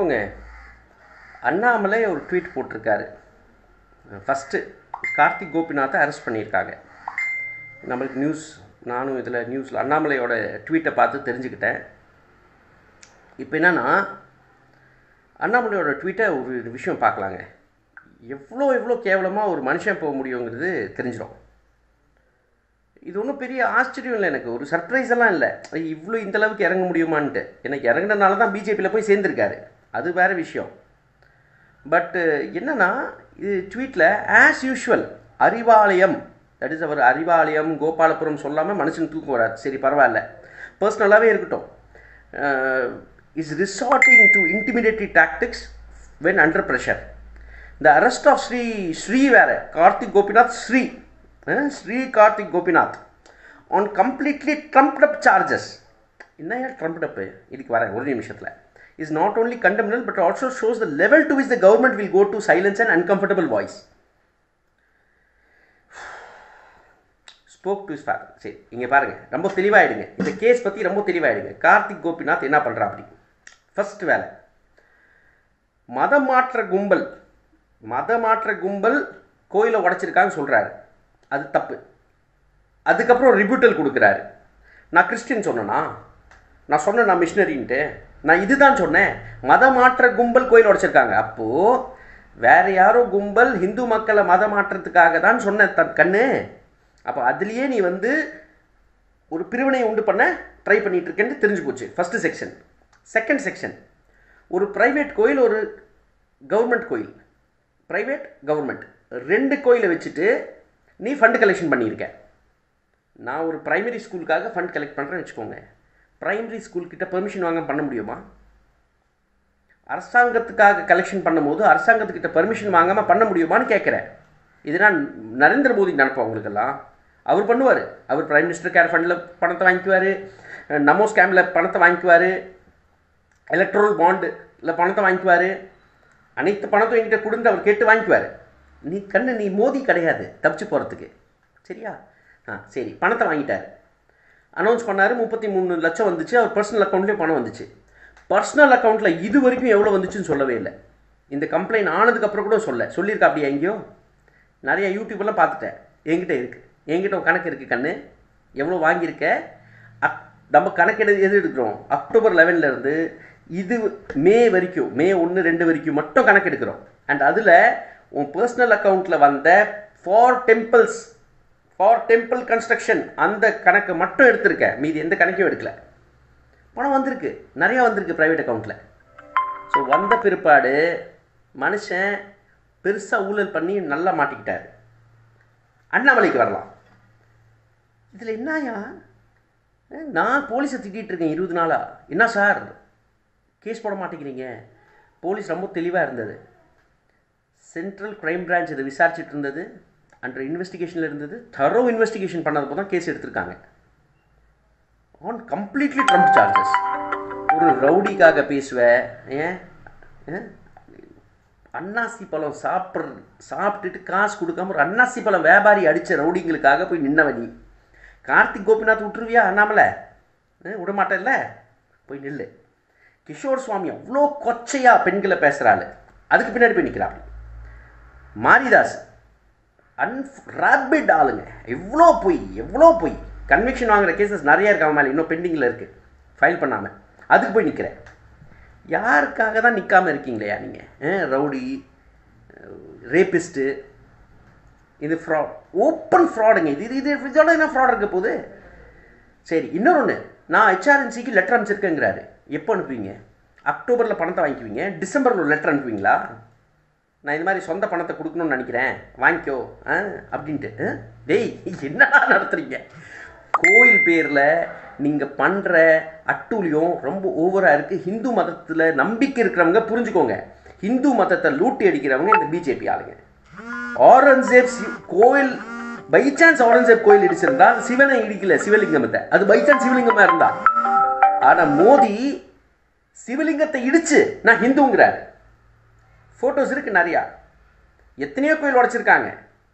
வணக்கங்க அண்ணாமலை ஒரு ட்வீட் போட்டிருக்காரு ஃபஸ்ட்டு கார்த்திக் கோபிநாத்தை அரெஸ்ட் பண்ணியிருக்காங்க நம்மளுக்கு நியூஸ் நானும் இதில் நியூஸில் அண்ணாமலையோட ட்வீட்டை பார்த்து தெரிஞ்சுக்கிட்டேன் இப்போ என்னன்னா அண்ணாமலையோட ட்வீட்டை ஒரு விஷயம் பார்க்கலாங்க எவ்வளோ எவ்வளோ கேவலமாக ஒரு மனுஷன் போக முடியுங்கிறது தெரிஞ்சிடும் இது ஒன்றும் பெரிய ஆச்சரியம் இல்லை எனக்கு ஒரு சர்ப்ரைஸ் எல்லாம் இல்லை இவ்வளோ இந்த அளவுக்கு இறங்க முடியுமான்ட்டு எனக்கு இறங்கினனால தான் பிஜேபியில் போய் சேர்ந்துருக்காரு அது வேறு விஷயம் பட்டு என்னன்னா இது ட்வீட்டில் as usual Arivalayam that is அவர் அறிவாலயம் கோபாலபுரம் சொல்லாமல் மனுஷன் தூக்கம் வராது சரி பரவாயில்ல பர்சனலாகவே இருக்கட்டும் is resorting to intimidatory tactics when under pressure இந்த அரெஸ்ட் ஆஃப் ஸ்ரீ ஸ்ரீ வேற Karthik Gopinath Shri uh, Shri Karthik Gopinath on completely trumped up charges என்ன ட்ரம்ப்ட் அப் இதுக்கு வரேன் ஒரு நிமிஷத்தில் is not only condemnable but also shows the level to which the government will go to silence and uncomfortable voice spoke to father சரி இங்கே பாருங்கள் ரொம்ப தெளிவாயிடுங்க இந்த கேஸ் பற்றி ரொம்ப தெளிவாயிடுங்க கார்த்திக் கோபிநாத் என்ன பண்ணுறா அப்படி ஃபர்ஸ்ட் வேலை மதம் மாற்ற கும்பல் மத மாற்ற கும்பல் கோயிலை உடைச்சிருக்கான்னு சொல்கிறாரு அது தப்பு அதுக்கப்புறம் ரிபூட்டல் கொடுக்குறாரு நான் கிறிஸ்டின் சொன்னேனா நான் சொன்னேன் நான் மிஷினரின்ட்டு நான் இதுதான் சொன்னேன் மத மாற்ற கும்பல் கோயில் உடைச்சிருக்காங்க அப்போது வேற யாரோ கும்பல் இந்து மக்களை மத மாற்றத்துக்காக தான் சொன்ன தன் கண்ணு அப்போ அதுலேயே நீ வந்து ஒரு பிரிவினையை உண்டு பண்ண ட்ரை பண்ணிட்டு இருக்கேன்னு தெரிஞ்சு போச்சு ஃபஸ்ட்டு செக்ஷன் செகண்ட் செக்ஷன் ஒரு ப்ரைவேட் கோயில் ஒரு கவர்மெண்ட் கோயில் ப்ரைவேட் கவர்மெண்ட் ரெண்டு கோயிலை வச்சுட்டு நீ ஃபண்டு கலெக்ஷன் பண்ணியிருக்க நான் ஒரு பிரைமரி ஸ்கூலுக்காக ஃபண்ட் கலெக்ட் பண்ணுறேன்னு வச்சுக்கோங்க பிரைமரி ஸ்கூல்கிட்ட பெர்மிஷன் வாங்க பண்ண முடியுமா அரசாங்கத்துக்காக கலெக்ஷன் பண்ணும்போது அரசாங்கத்துக்கிட்ட பெர்மிஷன் வாங்காமல் பண்ண முடியுமான்னு கேட்குறேன் இது நான் நரேந்திர மோடி நினப்பேன் உங்களுக்கெல்லாம் அவர் பண்ணுவார் அவர் பிரைம் மினிஸ்டர் கேர் ஃபண்டில் பணத்தை வாங்கிக்குவார் நமோ ஸ்கேமில் பணத்தை வாங்கிக்குவார் எலக்ட்ரல் பாண்டு இல்லை பணத்தை வாங்கிக்குவார் அனைத்து பணத்தையும் என்கிட்ட கொடுத்து அவர் கேட்டு வாங்கிக்குவார் நீ கண்ணு நீ மோதி கிடையாது தப்பிச்சு போகிறதுக்கு சரியா ஆ சரி பணத்தை வாங்கிட்டார் அனௌன்ஸ் பண்ணார் முப்பத்தி மூணு லட்சம் வந்துச்சு அவர் பர்சனல் அக்கௌண்ட்லேயும் பணம் வந்துச்சு பர்சனல் அக்கௌண்ட்டில் இது வரைக்கும் எவ்வளோ வந்துச்சுன்னு சொல்லவே இல்லை இந்த கம்ப்ளைண்ட் ஆனதுக்கப்புறம் கூட சொல்ல சொல்லியிருக்கா அப்படியா எங்கேயோ நிறைய யூடியூப்லாம் பார்த்துட்டேன் என்கிட்ட இருக்குது என்கிட்ட ஒரு கணக்கு இருக்குது கண்ணு எவ்வளோ வாங்கியிருக்க அக் நம்ம கணக்கு எடு எது எடுக்கிறோம் அக்டோபர் 11 ல இருந்து இது மே வரைக்கும் மே ஒன்று ரெண்டு வரைக்கும் மட்டும் கணக்கு எடுக்கிறோம் அண்ட் அதில் உன் பர்சனல் அக்கௌண்ட்டில் வந்த for temples for temple construction அந்த கணக்கு மட்டும் எடுத்திருக்க மீதி எந்த கணக்கையும் எடுக்கல பணம் வந்திருக்கு நிறையா வந்திருக்கு ப்ரைவேட் அக்கௌண்ட்டில் ஸோ வந்த பிற்பாடு மனுஷன் பெருசாக ஊழல் பண்ணி நல்லா மாட்டிக்கிட்டாரு அண்ணாமலைக்கு வரலாம் இதில் என்னயா அஹ், நான் போலீஸை திட்டிகிட்டு இருக்கேன் இருபது நாளா என்ன சார் கேஸ் போட மாட்டேங்கிறீங்க போலீஸ் ரொம்ப தெளிவாக இருந்தது சென்ட்ரல் கிரைம் பிரான்ச் இதை விசாரிச்சுட்டு இருந்தது அண்டர் இன்வெஸ்டிகேஷனில் இருந்தது தரோ இன்வெஸ்டிகேஷன் பண்ணதுப்போ தான் கேஸ் எடுத்திருக்காங்க ஆன் கம்ப்ளீட்லி ட்ரம்ப் சார்ஜஸ் ஒரு ரவுடிக்காக பேசுவ ஏன் ஏன்? அன்னாசி பழம் சாப்பிட்ற சாப்பிட்டுட்டு காசு கொடுக்காம ஒரு அன்னாசி பழம் வியாபாரி அடித்த ரவுடிங்களுக்காக போய் நின்னவனி கார்த்திக் கோபிநாத் விட்டுருவியா அண்ணாமலை அஹ், விட மாட்டேல்ல போய் நில்லு கிஷோர் சுவாமி அவ்வளோ கொச்சையா பெண்களை பேசுகிறாள் அதுக்கு பின்னாடி போய் நிற்கிறாள் மாரிதாஸ் அன் ரேபிட் ஆளுங்க எவ்வளோ பொய் எவ்வளோ பொய் கன்விக்ஷன் வாங்குற கேசஸ் நிறைய இருக்கு அவன் மேலே இன்னும் பெண்டிங்கில் இருக்குது ஃபைல் பண்ணாமல் அதுக்கு போய் நிற்கிறேன் யாருக்காக தான் நிற்காம இருக்கீங்களேயா நீங்கள் ரவுடி ரேபிஸ்ட்டு இது ஃப்ராட் ஓப்பன் ஃப்ராடுங்க இது இது இது இதோட என்ன ஃப்ராட் இருக்க போகுது சரி இன்னொன்று நான் ஹெச்ஆர்என்சிக்கு லெட்டர் அனுப்பிச்சிருக்கேங்கிறாரு எப்போ அனுப்புவீங்க அக்டோபரில் பணத்தை வாங்கிக்குவீங்க டிசம்பரில் ஒரு லெட்டர் அனுப்புவீங்களா நான் இந்த மாதிரி சொந்த பணத்தை கொடுக்கணும்னு நினைக்கிறேன் வாங்கிக்கோ ஆ அப்படின்ட்டு ஆ? டேய் என்னடா நடத்துறீங்க கோயில் பேரில் நீங்கள் பண்ணுற அட்டூழியம் ரொம்ப ஓவராக இருக்குது ஹிந்து மதத்தில் நம்பிக்கை இருக்கிறவங்க புரிஞ்சுக்கோங்க ஹிந்து மதத்தை லூட்டி அடிக்கிறவங்க இந்த பிஜேபி ஆளுங்க ஆரஞ்சேப் சி- கோயில் பை சான்ஸ் ஆரஞ்சேப் கோயில் இடிச்சிருந்தா அது சிவனை இடிக்கல சிவலிங்கமத்தை அது பை சான்ஸ் சிவலிங்கமாக இருந்தா ஆனால் மோடி சிவலிங்கத்தை இடிச்சு நான் ஹிந்துங்கிறாரு ஃபோட்டோஸ் இருக்கு நிறையா எத்தனையோ கோயில் உடைச்சிருக்காங்க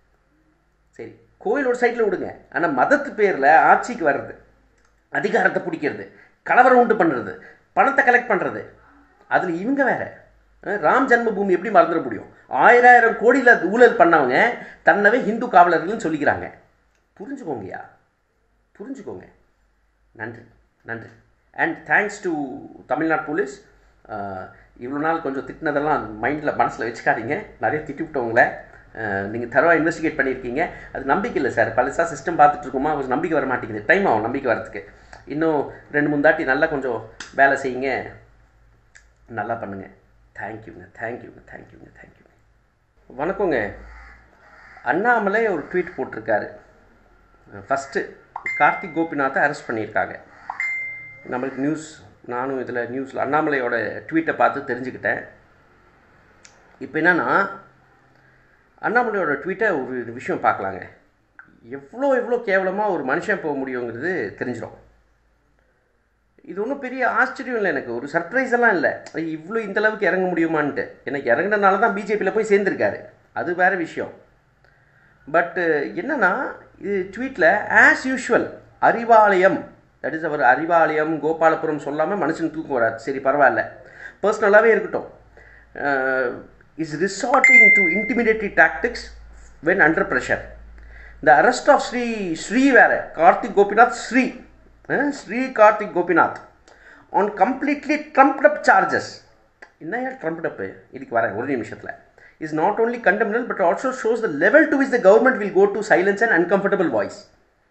சரி கோயில் ஒரு சைடில் விடுங்க ஆனால் மதத்து பேரில் ஆட்சிக்கு வர்றது அதிகாரத்தை பிடிக்கிறது கலவரம் உண்டு பண்ணுறது பணத்தை கலெக்ட் பண்ணுறது அதில் இவங்க வேற அஹ் ராம் ஜென்மபூமி எப்படி மறந்துட முடியும் ஆயிரம் கோடியில் ஊழல் பண்ணவங்க தன்னவே இந்து காவலர்கள்னு சொல்லிக்கிறாங்க புரிஞ்சுக்கோங்கய்யா புரிஞ்சுக்கோங்க நன்றி நன்றி and thanks to Tamil Nadu police இவ்வளோ நாள் கொஞ்சம் திட்டினதெல்லாம் மைண்டில் மனசில் வச்சுக்காதீங்க நிறைய திட்டி உங்களை நீங்கள் தரவாக இன்வெஸ்டிகேட் பண்ணியிருக்கீங்க அது நம்பிக்கை இல்லை சார் பழசாக சிஸ்டம் பார்த்துட்டு இருக்கோமா கொஞ்சம் நம்பிக்கை வர மாட்டேங்குது டைம் ஆகும் நம்பிக்கை வரதுக்கு இன்னும் ரெண்டு மூணு தாட்டி நல்லா கொஞ்சம் வேலை செய்யுங்க நல்லா பண்ணுங்கள் தேங்க்யூங்க தேங்க்யூங்க தேங்க்யூங்க தேங்க்யூங்க வணக்கங்க அண்ணாமலை ஒரு ட்வீட் போட்டிருக்காரு ஃபஸ்ட்டு கார்த்திக் கோபிநாத்தை அரெஸ்ட் பண்ணியிருக்காங்க நம்மளுக்கு நியூஸ் நானும் இதில் நியூஸில் அண்ணாமலையோட ட்வீட்டை பார்த்து தெரிஞ்சுக்கிட்டேன் இப்போ என்னன்னா அண்ணாமலையோட ட்வீட்டை ஒரு விஷயம் பார்க்கலாங்க எவ்வளோ எவ்வளோ கேவலமாக ஒரு மனுஷன் போக முடியுங்கிறது தெரிஞ்சிடும் இது ஒன்றும் பெரிய ஆச்சரியம் இல்லை எனக்கு ஒரு சர்ப்ரைஸ் எல்லாம் இல்லை இவ்வளோ இந்த அளவுக்கு இறங்க முடியுமான்ட்டு எனக்கு இறங்குனதுனால தான் பிஜேபியில் போய் சேர்ந்துருக்காரு அது வேறு விஷயம் பட்டு என்னன்னா இது ட்வீட்டில் as usual Arivalayam that is அவர் அறிவாலயம் கோபாலபுரம் சொல்லாமல் மனுஷன் தூக்கம் வராது சரி பரவாயில்ல பர்சனலாகவே இருக்கட்டும் is resorting to intimidatory tactics when under pressure இந்த அரெஸ்ட் ஆஃப் ஸ்ரீ ஸ்ரீ வேற Karthik Gopinath Shri uh, Shri Karthik Gopinath on completely trumped up charges என்ன ட்ரம்ப்ட் அப் இதுக்கு வரேன் ஒரு நிமிஷத்தில் is not only condemnable but also shows the level to which the government will go to silence and uncomfortable voice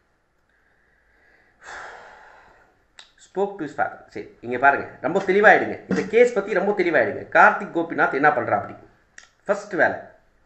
spoke to father சரி இங்கே பாருங்கள் ரொம்ப தெளிவாயிடுங்க இந்த கேஸ் பற்றி ரொம்ப தெளிவாயிடுங்க கார்த்திக் கோபிநாத் என்ன பண்ணுறா அப்படி ஃபர்ஸ்ட் வேலை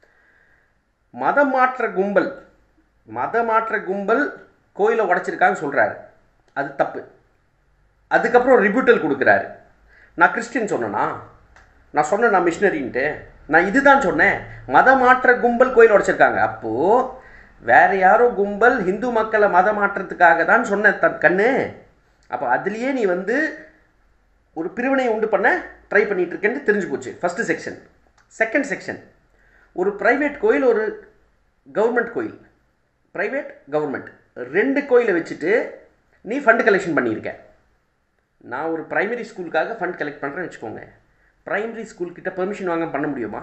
மதம் மாற்ற கும்பல் மத மாற்ற கும்பல் கோயிலை உடைச்சிருக்கான்னு சொல்கிறாரு அது தப்பு அதுக்கப்புறம் ரிபியூட்டல் கொடுக்குறாரு நான் கிறிஸ்டின் சொன்னேனா நான் சொன்னேன் நான் மிஷினரின்ட்டு நான் இதுதான் சொன்னேன் மத மாற்ற கும்பல் கோயில் உடைச்சிருக்காங்க அப்போது வேற யாரோ கும்பல் இந்து மக்களை மத மாற்றத்துக்காக தான் சொன்ன தன் கண்ணு அப்போ அதுலேயே நீ வந்து ஒரு பிரிவினையை உண்டு பண்ண ட்ரை பண்ணிட்டு இருக்கேன்னு தெரிஞ்சு போச்சு ஃபஸ்ட்டு செக்ஷன் செகண்ட் செக்ஷன் ஒரு ப்ரைவேட் கோயில் ஒரு கவர்மெண்ட் கோயில் ப்ரைவேட் கவர்மெண்ட் ரெண்டு கோயிலை வச்சுட்டு நீ ஃபண்டு கலெக்ஷன் பண்ணியிருக்க நான் ஒரு பிரைமரி ஸ்கூலுக்காக ஃபண்ட் கலெக்ட் பண்ணுறேன்னு வச்சுக்கோங்க பிரைமரி ஸ்கூல் கிட்ட பெர்மிஷன் வாங்க பண்ண முடியுமா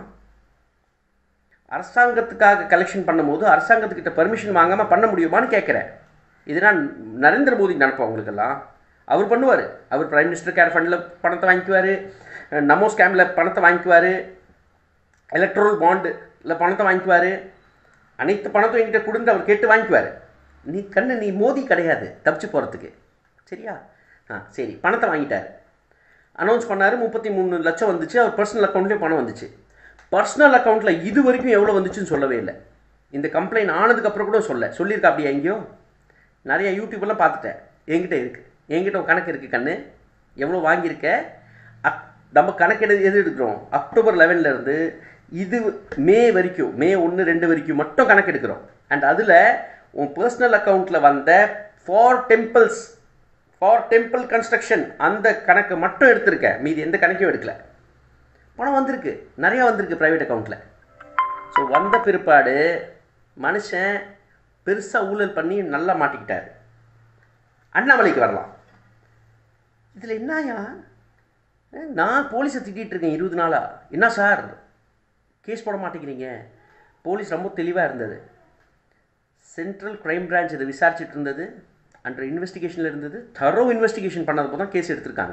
அரசாங்கத்துக்காக கலெக்ஷன் பண்ணும்போது அரசாங்கத்துக்கிட்ட பெர்மிஷன் வாங்காமல் பண்ண முடியுமான்னு கேட்குறேன் இது நான் நரேந்திர மோடி நினப்பேன் உங்களுக்கெல்லாம் அவர் பண்ணுவார் அவர் பிரைம் மினிஸ்டர் கேர் ஃபண்டில் பணத்தை வாங்கிக்குவார் நமோ ஸ்கேமில் பணத்தை வாங்கிக்குவார் எலக்ட்ரல் பாண்டு இல்லை பணத்தை வாங்கிக்குவார் அனைத்து பணத்தையும் என்கிட்ட கொடுத்து அவர் கேட்டு வாங்கிக்குவார் நீ கண்ணு நீ மோதி கிடையாது தப்பிச்சு போகிறதுக்கு சரியா ஆ சரி பணத்தை வாங்கிட்டார் அனௌன்ஸ் பண்ணார் முப்பத்தி மூணு லட்சம் வந்துச்சு அவர் பர்சனல் அக்கௌண்ட்லேயும் பணம் வந்துச்சு பர்சனல் அக்கௌண்ட்டில் இது வரைக்கும் எவ்வளோ வந்துச்சுன்னு சொல்லவே இல்லை இந்த கம்ப்ளைண்ட் ஆனதுக்கப்புறம் கூட சொல்ல சொல்லியிருக்கா அப்படியா எங்கேயோ நிறைய யூடியூப்லாம் பார்த்துட்டேன் என்கிட்ட இருக்குது என்கிட்ட ஒரு கணக்கு இருக்குது கண்ணு எவ்வளோ வாங்கியிருக்க அக் நம்ம கணக்கு எடு எது எடுக்கிறோம் அக்டோபர் 11 இருந்து இது மே வரைக்கும் மே ஒன்று ரெண்டு வரைக்கும் மட்டும் கணக்கு எடுக்கிறோம் அண்ட் அதில் உன் பர்சனல் அக்கௌண்ட்டில் வந்த for temples for temple construction அந்த கணக்கு மட்டும் எடுத்திருக்க மீதி எந்த கணக்கையும் எடுக்கல பணம் வந்திருக்கு நிறையா வந்திருக்கு ப்ரைவேட் அக்கௌண்ட்டில் ஸோ வந்த பிற்பாடு மனுஷன் பெருசாக ஊழல் பண்ணி நல்லா மாட்டிக்கிட்டார் அண்ணாமலைக்கு வரலாம் இதில் என்னயா அஹ், நான் போலீஸை திட்டிகிட்டு இருக்கேன் இருபது நாளா என்ன சார் கேஸ் போட மாட்டேங்கிறீங்க போலீஸ் ரொம்ப தெளிவாக இருந்தது சென்ட்ரல் கிரைம் பிரான்ச் இதை விசாரிச்சுட்டு இருந்தது அண்டர் இன்வெஸ்டிகேஷனில் இருந்தது தரோ இன்வெஸ்டிகேஷன் பண்ணதப்போ தான் கேஸ் எடுத்திருக்காங்க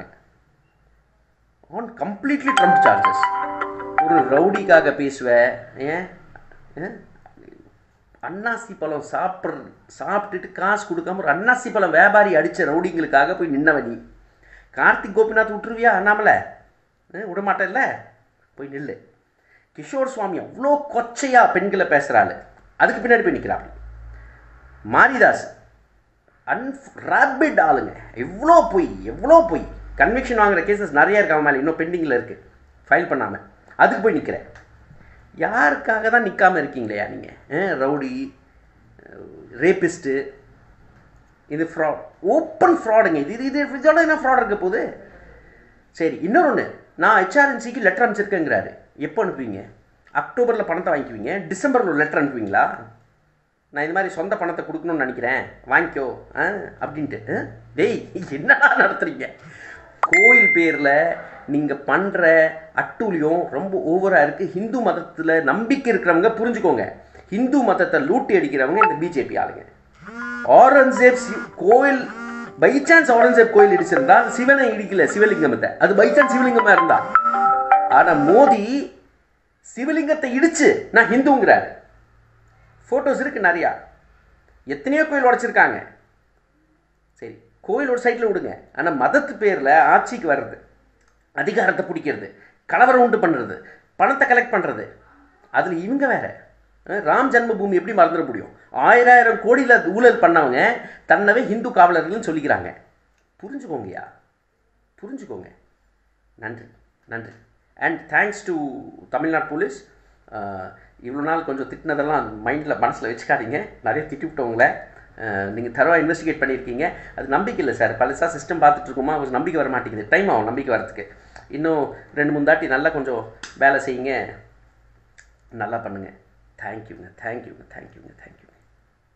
ஆன் கம்ப்ளீட்லி ட்ரம்ப் சார்ஜஸ் ஒரு ரவுடிக்காக பேசுவ ஏன் ஏன்? அன்னாசி பழம் சாப்பிட்ற சாப்பிட்டுட்டு காசு கொடுக்காம ஒரு அன்னாசி பழம் வியாபாரி அடித்த ரவுடிங்களுக்காக போய் நின்னவ நீ கார்த்திக் கோபிநாத் விட்டுருவியா அண்ணாமலை அஹ், விட மாட்டேல்ல போய் நில்லு கிஷோர் சுவாமி அவ்வளோ கொச்சையா பெண்களை பேசுகிறாள் அதுக்கு பின்னாடி போய் நிற்கிறாள் மாரிதாஸ் அன் ரேபிட் ஆளுங்க எவ்வளோ பொய் எவ்வளோ பொய் கன்விக்ஷன் வாங்குற கேசஸ் நிறைய இருக்கு அவன் மேலே இன்னும் பெண்டிங்கில் இருக்குது ஃபைல் பண்ணாமல் அதுக்கு போய் நிற்கிறேன் யாருக்காக தான் நிற்காம இருக்கீங்களேயா நீங்கள் ரவுடி ரேபிஸ்ட்டு இது ஃப்ராட் ஓப்பன் ஃப்ராடுங்க இது இது இது இதோட என்ன ஃப்ராட் இருக்க போகுது சரி இன்னொன்று நான் ஹெச்ஆர்என்சிக்கு லெட்டர் அனுப்பிச்சிருக்கேங்கிறாரு எப்போ அனுப்புவீங்க அக்டோபரில் பணத்தை வாங்கிக்குவீங்க டிசம்பரில் ஒரு லெட்டர் அனுப்புவீங்களா நான் இந்த மாதிரி சொந்த பணத்தை கொடுக்கணும்னு நினைக்கிறேன் வாங்கிக்கோ ஆ அப்படின்ட்டு ஆ? டேய் என்னடா நடத்துறீங்க கோயில் பேரில் நீங்கள் பண்ணுற அட்டூழியம் ரொம்ப ஓவராக இருக்குது ஹிந்து மதத்தில் நம்பிக்கை இருக்கிறவங்க புரிஞ்சுக்கோங்க ஹிந்து மதத்தை லூட்டி அடிக்கிறவங்க இந்த பிஜேபி ஆளுங்க ஆரஞ்சேப் சி- கோயில் பை சான்ஸ் ஆரஞ்சேப் கோயில் இடிச்சிருந்தா அது சிவனை இடிக்கல சிவலிங்கமத்தை அது பை சான்ஸ் சிவலிங்கமா இருந்தா ஆனா மோடி சிவலிங்கத்தை இடிச்சு நான் ஹிந்துங்கிறார் ஃபோட்டோஸ் இருக்கு நிறையா எத்தனையோ கோயில் உடைச்சிருக்காங்க சரி கோயில் ஒரு சைடில் விடுங்க ஆனால் மதத்து பேரில் ஆட்சிக்கு வர்றது அதிகாரத்தை பிடிக்கிறது கலவரம் உண்டு பண்ணுறது பணத்தை கலெக்ட் பண்ணுறது அதில் இவங்க வேற அஹ் ராம் ஜன்மபூமி எப்படி மறந்துட முடியும் ஆயிரம் கோடியில் ஊழல் பண்ணவங்க தன்னவே இந்து காவலர்கள்னு சொல்லிக்கிறாங்க புரிஞ்சுக்கோங்கய்யா புரிஞ்சுக்கோங்க நன்றி நன்றி and thanks to Tamil Nadu police இவ்வளோ நாள் கொஞ்சம் திட்டினதெல்லாம் மைண்டில் மனசில் வச்சுக்காதீங்க நிறைய திட்டி விட்டவங்கள நீங்கள் தரவாக இன்வெஸ்டிகேட் பண்ணியிருக்கீங்க அது நம்பிக்கை இல்லை சார் பழசாக சிஸ்டம் பார்த்துட்டு இருக்கோமா ஒரு நம்பிக்கை வர மாட்டேங்குது டைம் ஆகும் நம்பிக்கை வரதுக்கு இன்னும் ரெண்டு மூணு தாட்டி நல்லா கொஞ்சம் வேலை செய்யுங்க நல்லா பண்ணுங்கள் தேங்க்யூங்க தேங்க்யூங்க தேங்க்யூங்க தேங்க்யூ